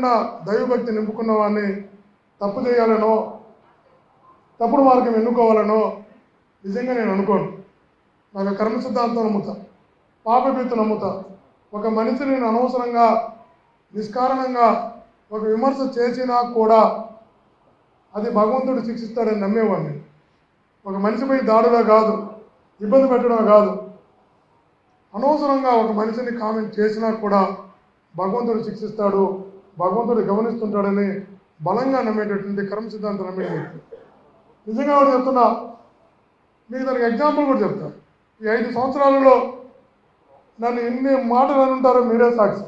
నిండా దైవభక్తి నింపుకున్న వాడిని తప్పు చేయాలనో తప్పుడు మార్గం ఎన్నుకోవాలనో నిజంగా నేను అనుకోను నాకు కర్మ సిద్ధాంతం నమ్ముతా పాపభీతు నమ్ముతా ఒక మనిషిని నేను అనవసరంగా నిష్కారణంగా ఒక విమర్శ చేసినా కూడా అది భగవంతుడు శిక్షిస్తాడని నమ్మేవాడిని ఒక మనిషిపై దాడులా కాదు ఇబ్బంది పెట్టడమే కాదు అనవసరంగా ఒక మనిషిని కామెంట్ చేసినా కూడా భగవంతుడు శిక్షిస్తాడు భగవంతుడు గమనిస్తుంటాడని బలంగా నమ్మేటటువంటి కర్మ సిద్ధాంతం నమ్మే వ్యక్తి. నిజంగా కూడా చెప్తున్నా మీకు దానికి ఎగ్జాంపుల్ కూడా చెప్తా ఈ ఐదు సంవత్సరాలలో నన్ను ఎన్ని మాటలు అని ఉంటారో మీరే సాక్షి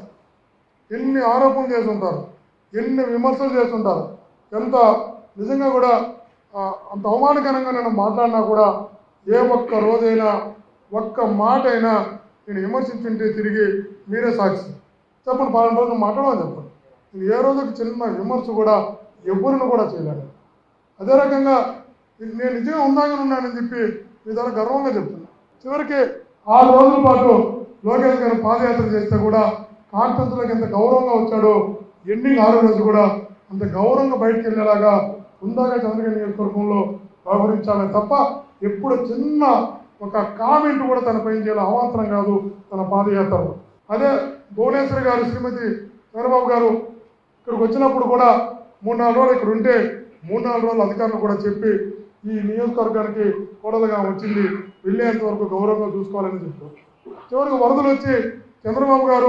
ఎన్ని ఆరోపణలు చేసి ఉంటారు ఎన్ని విమర్శలు చేస్తుంటారు ఎంత నిజంగా కూడా ఆ, అంత అవమానకరంగా నేను మాట్లాడినా కూడా ఏ ఒక్క రోజైనా ఒక్క మాట అయినా నేను విమర్శించుంటే తిరిగి మీరే సాక్షి చెప్పండి పన్నెండు రోజులు మాట్లాడమని చెప్పండి నేను ఏ రోజుకి చిన్న విమర్శ కూడా ఎవరిని కూడా చేయలేను అదే రకంగా నేను నిజంగా ఉందాగానే ఉన్నానని చెప్పి మీ ద్వారా గర్వంగా చెప్తున్నా చివరికి ఆరు రోజుల పాటు లోకేష్ గారు పాదయాత్ర చేస్తే కూడా కాన్ఫరెన్స్లోకి ఎంత గౌరవంగా వచ్చాడో ఎండింగ్ ఆరో రోజు కూడా అంత గౌరవంగా బయటకు వెళ్ళేలాగా ఉందాగా చంద్రగిరి నియోజకవర్గంలో వ్యవహరించాలి తప్ప ఎప్పుడు చిన్న ఒక కామెంట్ కూడా తన పైన చేయాలి అవాంతరం కాదు తన పాదయాత్రలో అదే భువనేశ్వర్ గారు శ్రీమతి చంద్రబాబు గారు ఇక్కడికి వచ్చినప్పుడు కూడా మూడు నాలుగు రోజులు ఇక్కడ ఉంటే మూడు నాలుగు రోజులు అధికారులు కూడా చెప్పి ఈ నియోజకవర్గానికి కోడలుగా వచ్చింది వెళ్ళేంత వరకు గౌరవంగా చూసుకోవాలని చెప్పారు చివరికి వరదలు వచ్చి చంద్రబాబు గారు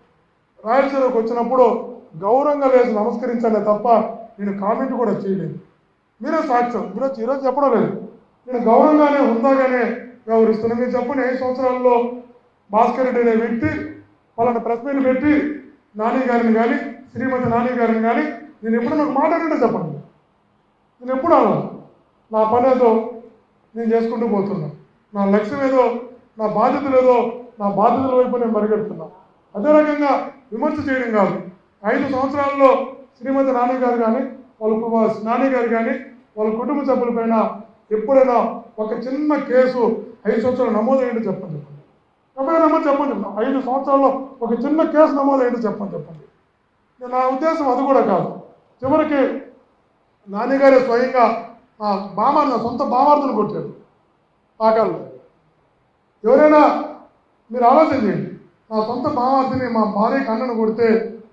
రాయలసీమకు వచ్చినప్పుడు గౌరవంగా లేదు నమస్కరించాలే తప్ప నేను కామెంట్ కూడా చేయలేదు మీరే సాక్ష్యం మీరు వచ్చి ఈరోజు చెప్పడం లేదు నేను గౌరవంగానే హుందాగానే వ్యవహరిస్తున్నాను మీరు చెప్పండి ఐదు సంవత్సరాల్లో భాస్కర్ రెడ్డి అనే వ్యక్తి వాళ్ళని ప్రెస్ మీట్ పెట్టి నాని గారిని కానీ శ్రీమతి నాని గారిని కానీ నేను ఎప్పుడు నాకు మాట్లాడింటే చెప్పండి నేను ఎప్పుడు అలా నా పని ఏదో నేను చేసుకుంటూ పోతున్నా నా లక్ష్యం ఏదో నా బాధ్యతలు ఏదో నా బాధ్యతల వైపు నేను పరిగెడుతున్నా అదే రకంగా విమర్శ చేయడం కాదు ఐదు సంవత్సరాల్లో శ్రీమతి నాని గారు కానీ వాళ్ళ కు- నాని గారు కానీ వాళ్ళ కుటుంబ సభ్యులపైన ఎప్పుడైనా ఒక చిన్న కేసు ఐదు సంవత్సరాలు నమోదయ్యిందో చెప్పండి చెప్పండి ఎవరైనా నమోదు చెప్పండి చెప్పండి ఐదు సంవత్సరాల్లో ఒక చిన్న కేసు నమోదయ్యిందో చెప్పండి చెప్పండి నా ఉద్దేశం అది కూడా కాదు చివరికి నాన్నగారే స్వయంగా మా బామార్ నా సొంత బామార్దులు కొట్టాడు పాకాల్లో ఎవరైనా మీరు ఆలోచన చేయండి నా సొంత బామార్దిని మా భార్యకి అన్నను కొడితే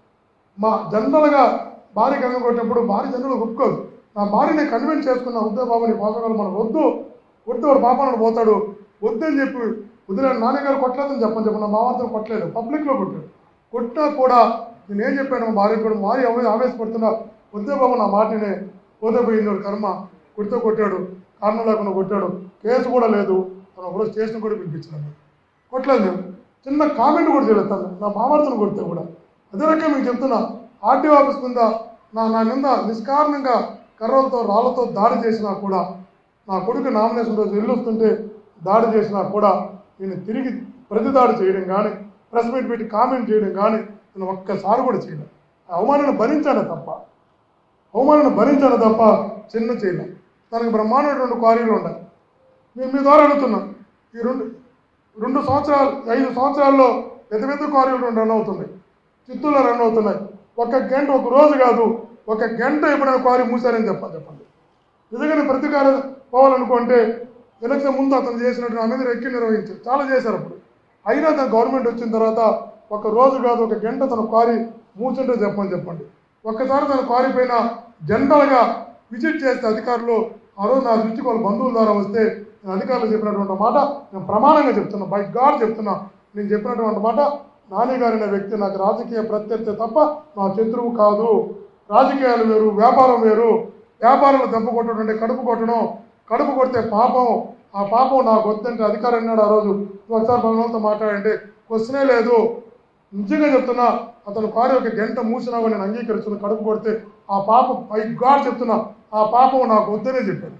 మా జనరల్గా భార్యకి అన్నం కొట్టినప్పుడు భార్య జనరల్ ఒప్పుకోదు నా భార్యని కన్విన్స్ చేసుకున్న వద్దే బాబుని పోషకాలు మనకు వద్దు వద్దు వాడు పాపాలను పోతాడు వద్దని చెప్పి వదిలేను నాన్నగారు కొట్టలేదని చెప్పని చెప్పి నా బామార్తను కొట్టలేదు పబ్లిక్లో కొట్టాడు కొట్టినా కూడా నేను ఏం చెప్పాను మా భార్య కూడా భార్య ఆవేశ ఆవేశపడుతున్నా వద్దే బాబు నా మాటనే పోతే పోయింది వాడు కర్మ కొడితే కొట్టాడు కారణం లేకుండా కొట్టాడు కేసు కూడా లేదు తను ఒకరోజు స్టేషన్ కూడా పిలిపించాను కొట్టలేదు నేను చిన్న కామెంట్ కూడా చేయలేదు తను నా మామర్తను కొడితే కూడా అదే రకంగా మీకు చెప్తున్నా ఆర్టీఓ ఆఫీస్ కింద నా నా మీద నిష్కారణంగా కర్రలతో రాళ్లతో దాడి చేసినా కూడా నా కొడుకు నామినేషన్ రోజు ఇల్లు వస్తుంటే దాడి చేసినా కూడా నేను తిరిగి ప్రతి దాడి చేయడం కానీ ప్రెస్ మీట్ పెట్టి కామెంట్ చేయడం కానీ నేను ఒక్కసారి కూడా చేయలేదు ఆ అవమానాన్ని భరించాను తప్ప అవమానాన్ని భరించాను తప్ప చిన్న చేయలేదు దానికి బ్రహ్మాండమైన రెండు క్వారీలు ఉన్నాయి నేను మీ ద్వారా అడుగుతున్నా ఈ రెండు రెండు సంవత్సరాలు ఐదు సంవత్సరాల్లో పెద్ద పెద్ద క్వారీలు రెండు రన్ అవుతున్నాయి చిత్తూరులో రన్ అవుతున్నాయి ఒక గంట ఒక రోజు కాదు ఒక గంట ఎప్పుడైనా క్వారీ మూసారని చెప్పండి చెప్పండి నిజంగానే ప్రతీకారం పోవాలనుకుంటే ఎలక్షన్ ముందు అతను చేసినట్టు నా మీద ఎక్కి నిర్వహించారు చాలా చేశారు అప్పుడు అయినా తన గవర్నమెంట్ వచ్చిన తర్వాత ఒక రోజు కాదు ఒక గంట తన క్వారీ మూసుంటే చెప్పని చెప్పండి ఒక్కసారి తన క్వారీ పైన జనరల్గా విజిట్ చేస్తే అధికారులు ఆ రోజు నా దృష్టికి వాళ్ళ బంధువుల ద్వారా వస్తే నేను అధికారులు చెప్పినటువంటి మాట నేను ప్రమాణంగా చెప్తున్నా బై గాడ్ చెప్తున్నా నేను చెప్పినటువంటి మాట నాని గారి అనే వ్యక్తి నాకు రాజకీయ ప్రత్యర్థి తప్ప నా శత్రువు కాదు రాజకీయాలు వేరు వ్యాపారం వేరు వ్యాపారంలో దెబ్బ కొట్టడం అంటే కడుపు కొట్టడం కడుపు కొడితే పాపం ఆ పాపం నాకు వద్దంటే అధికారం అన్నాడు ఆ రోజు నువ్వు ఒకసారి భగవంతో మాట్లాడంటే క్వశ్చనే లేదు నిజంగా చెప్తున్నా అతను కారు ఒక గంట మూసినా కూడా నేను అంగీకరిస్తున్నా కడుపు కొడితే ఆ పాపం పై గాడ్ చెప్తున్నా ఆ పాపం నాకు వద్దనే చెప్పాను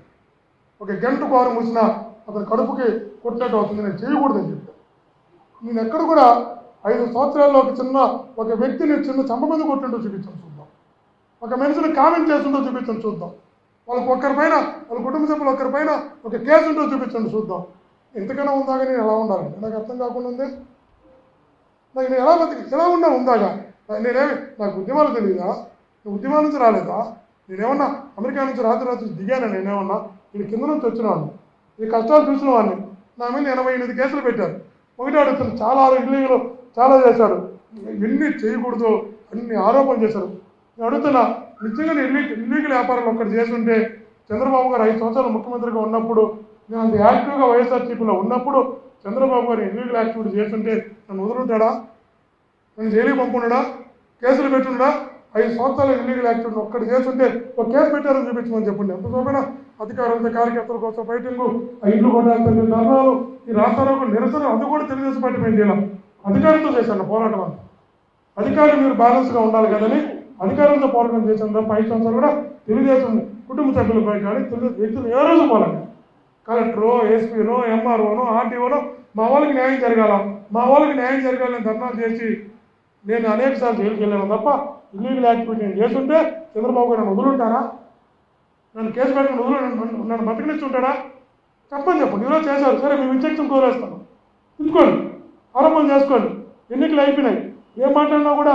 ఒక గంట కారు మూసినా అతని కడుపుకి కొట్టినట్టు అవుతుంది నేను చేయకూడదని చెప్పాను నేను ఎక్కడ కూడా ఐదు సంవత్సరాల్లో ఒక చిన్న ఒక వ్యక్తిని చిన్న చంప మీద కొట్టింటో చూపించాను చూద్దాం ఒక మనిషిని కామెంట్ చేస్తుంటో చూపించండి చూద్దాం వాళ్ళకి ఒక్కరి పైన వాళ్ళ కుటుంబ సభ్యులు ఒక్కరి పైన ఒక కేసు ఉంటో చూపించండి చూద్దాం ఎంతకైనా ఉందాగా నేను ఎలా ఉండాలండి నాకు అర్థం కాకుండా ఉంది నాకు నేను ఎలా బతికి ఎలా ఉన్నా ఉందాగా నేనేమి నాకు ఉద్యమాలు తెలియదా నువ్వు ఉద్యమాల నుంచి రాలేదా నేనేమన్నా అమెరికా నుంచి రాత్రి రాత్రి దిగాను నేనేమన్నా నేను కింద నుంచి వచ్చినాను ఈ కష్టాలు చూసిన వాడిని నా మీద ఎనభై ఎనిమిది కేసులు పెట్టారు ఒకటి అడుగుతాను చాలా ఇల్లీగలు చాలా చేశాడు ఎన్ని చేయకూడదు అన్ని ఆరోపణలు చేశారు నేను అడుగుతున్నా నిజంగా ఇల్లు ఇల్లీగల్ వ్యాపారాలు ఒక్కటి చేస్తుంటే చంద్రబాబు గారు ఐదు సంవత్సరాలు ముఖ్యమంత్రిగా ఉన్నప్పుడు నేను అంత యాక్టివ్గా వైఎస్ఆర్సీపీలో ఉన్నప్పుడు చంద్రబాబు గారు ఇల్లీగల్ యాక్టివిటీ చేస్తుంటే నన్ను వదులుంటాడా నేను జైలుకి పంపుండడా కేసులు పెట్టుండడా ఐదు సంవత్సరాలు ఇల్లీగల్ యాక్టివిటీ ఒక్కటి చేస్తుంటే ఒక కేసు పెట్టారని చూపించమని చెప్పండి ఎంత చూపినా అధికారులతో కార్యకర్తల కోసం ఫైటింగ్ ఆ ఇంట్లో కొట్టాల్సిన ధర్నాలు ఈ రాష్ట్రాలకు నిరసన అది కూడా తెలుగుదేశం పార్టీ మీద ఇలా అధికారులతో చేశాను పోరాటం అంతా అధికారులు మీరు బ్యాలెన్స్గా ఉండాలి కదని అధికారులతో పోరాటం చేసిన తప్ప ఐదు సంవత్సరాలు కూడా తెలుగుదేశం కుటుంబ సభ్యులపై కానీ తెలుగుదేశం వ్యక్తులు ఏ రోజు పోలండి కలెక్టరో ఎస్పీనో ఎంఆర్ఓనో ఆర్టీఓనో మా వాళ్ళకి న్యాయం జరగాల మా వాళ్ళకి న్యాయం జరగాలని ధర్నాలు చేసి నేను అనేక సార్లు జైలుకి వెళ్ళాను తప్ప ఇల్లీగల్ యాక్టివిటీ నేను చేస్తుంటే చంద్రబాబు గారు నన్ను వదులుంటారా నన్ను కేసు పెట్టుకుని వదులు నన్ను- నన్ను బతికినిచ్చి ఉంటాడా చెప్పని చెప్పండి ఈరోజు చేశారు సరే మేము ఇంజక్షన్ కోరేస్తాను తీసుకోండి ఆరోపణ చేసుకోండి ఎన్నికలు అయిపోయినాయి ఏం మాట్లాడినా కూడా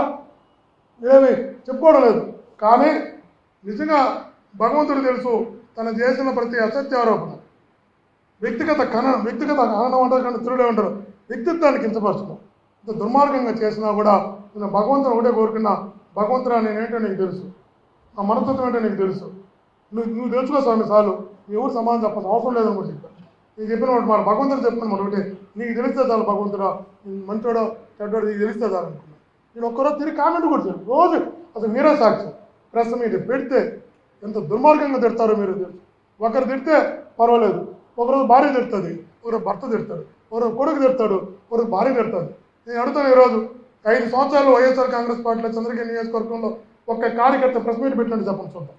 ఏమి చెప్పుకోవడం లేదు కానీ నిజంగా భగవంతుడు తెలుసు తను చేసిన ప్రతి అసత్య ఆరోపణ వ్యక్తిగత కన వ్యక్తిగత ఆనందం అంటారు కానీ తిరుగులే ఉంటారు వ్యక్తిత్వాన్ని కించపరచడం ఇంత దుర్మార్గంగా చేసినా కూడా నేను భగవంతుని ఒకటే కోరుకున్నా భగవంతుడా నేనేంటో నీకు తెలుసు నా మనస్తత్వం ఏంటో నీకు తెలుసు నువ్వు నువ్వు తెలుసుకో స్వామి చాలు నీ ఎవరు సమాధానం చెప్పాల్సిన అవసరం లేదని కూడా చెప్పాను నీకు చెప్పిన మాట మరి భగవంతుడు చెప్పిన మాట ఒకటి నీకు తెలిస్తే చాలు భగవంతుడా నేను మంచోడో చెడ్డోడో నీకు తెలిస్తే చాలు అనుకున్నాను నేను ఒక్కరోజు తిరిగి కామెంట్ కూడా చేయను రోజు అసలు మీరే సాక్షి ప్రెస్ మీట్ పెడితే ఎంత దుర్మార్గంగా తిడతారో మీరు తెలుసు ఒకరు తిడితే పర్వాలేదు ఒకరోజు భార్య తిడుతుంది ఒకరు భర్త తిడతాడు ఒకరు కొడుకు తిడతాడు ఒకరు భార్య తిడతాడు నేను అడుగుతాను ఈరోజు ఐదు సంవత్సరాలు వైఎస్ఆర్ కాంగ్రెస్ పార్టీలో చంద్రగిరి నియోజకవర్గంలో ఒక్క కార్యకర్త ప్రెస్ మీట్ పెట్టినట్టు చెప్పండి చూద్దాం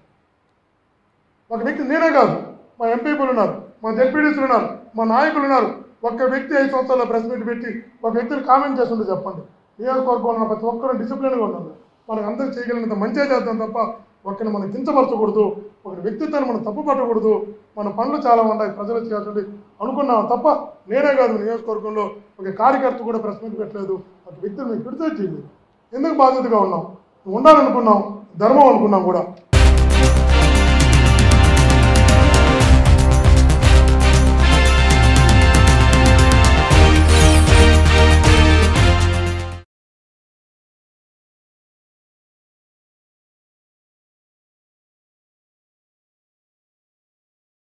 ఒక వ్యక్తి నేనే కాదు మా ఎంపీలు ఉన్నారు మా జెడ్పీడీసీలు ఉన్నారు మా నాయకులు ఉన్నారు ఒక్క వ్యక్తి ఐదు సంవత్సరాల ప్రెస్ మీట్ పెట్టి ఒక వ్యక్తిని కామెంట్ చేస్తుంటే చెప్పండి నియోజకవర్గంలో ఉన్న ప్రతి ఒక్కరు డిసిప్లిన్గా ఉండాలి మనకు అందరూ చేయగలిగినంత మంచిగా చేద్దాం తప్ప ఒకరిని మనం కించపరచకూడదు ఒక వ్యక్తిత్వాన్ని మనం తప్పు పట్టకూడదు మన పనులు చాలా ఉన్నాయి ప్రజలు చేయాల్సింది అనుకున్నాం తప్ప నేనే కాదు నియోజకవర్గంలో ఒక కార్యకర్త కూడా ప్రెస్ మీట్ పెట్టలేదు ఒక వ్యక్తిని మేము క్రిటిసైజ్ చేయలేదు ఎందుకు బాధ్యతగా ఉన్నాం ఉండాలనుకున్నాం ధర్మం అనుకున్నాం కూడా